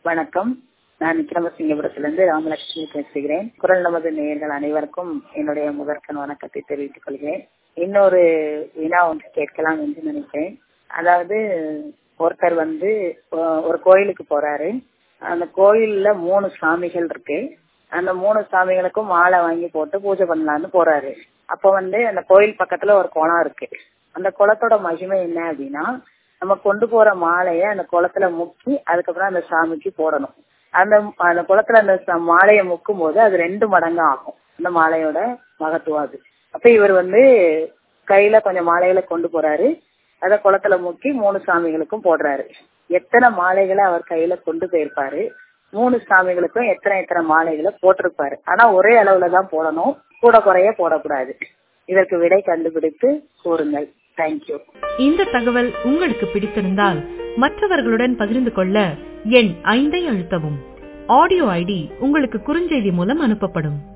வணக்கம் நான் விக்ரமசிங்கபுரத்திலிருந்து ராமலட்சுமி பேசுகிறேன் குரல் நமது நேயர்கள் அனைவருக்கும் என்னுடைய முதற்கண் வணக்கத்தை தெரிவித்துக் கொள்கிறேன் இன்னொரு வினா ஒன்று கேட்கலாம் என்று நினைக்கிறேன் அதாவது ஒருத்தர் வந்து ஒ- ஒரு கோயிலுக்கு போறாரு அந்த கோயில்ல மூணு சாமிகள் இருக்கு அந்த மூணு சாமிகளுக்கும் மாலை வாங்கி போட்டு பூஜை பண்ணலாம்னு போறாரு அப்ப வந்து அந்த கோயில் பக்கத்துல ஒரு குளம் இருக்கு அந்த குளத்தோட மகிமை என்ன அப்படின்னா நம்ம கொண்டு போற மாலைய அந்த குளத்துல முக்கி அதுக்கப்புறம் அந்த சாமிக்கு போடணும் அந்த அந்த குளத்துல அந்த ச- மாலையை முக்கும் போது அது ரெண்டு மடங்கு ஆகும் அந்த மாலையோட மகத்துவம் அது அப்ப இவர் வந்து கையில கொஞ்சம் மாலைகளை கொண்டு போறாரு அத குளத்துல முக்கி மூணு சாமிகளுக்கும் போடுறாரு எத்தனை மாலைகளை அவர் கையில கொண்டு போயிருப்பாரு மூணு சாமிகளுக்கும் எத்தனை எத்தனை மாலைகளை போட்டிருப்பாரு ஆனா ஒரே அளவுல தான் போடணும் கூட குறைய போடக்கூடாது இதற்கு விடை கண்டுபிடித்து கூறுங்கள் தேங்க்யூ இந்த தகவல் உங்களுக்கு பிடித்திருந்தால் மற்றவர்களுடன் பகிர்ந்து கொள்ள எண் ஐந்தை அழுத்தவும் ஆடியோ ஐடி உங்களுக்கு குறுஞ்செய்தி மூலம் அனுப்பப்படும்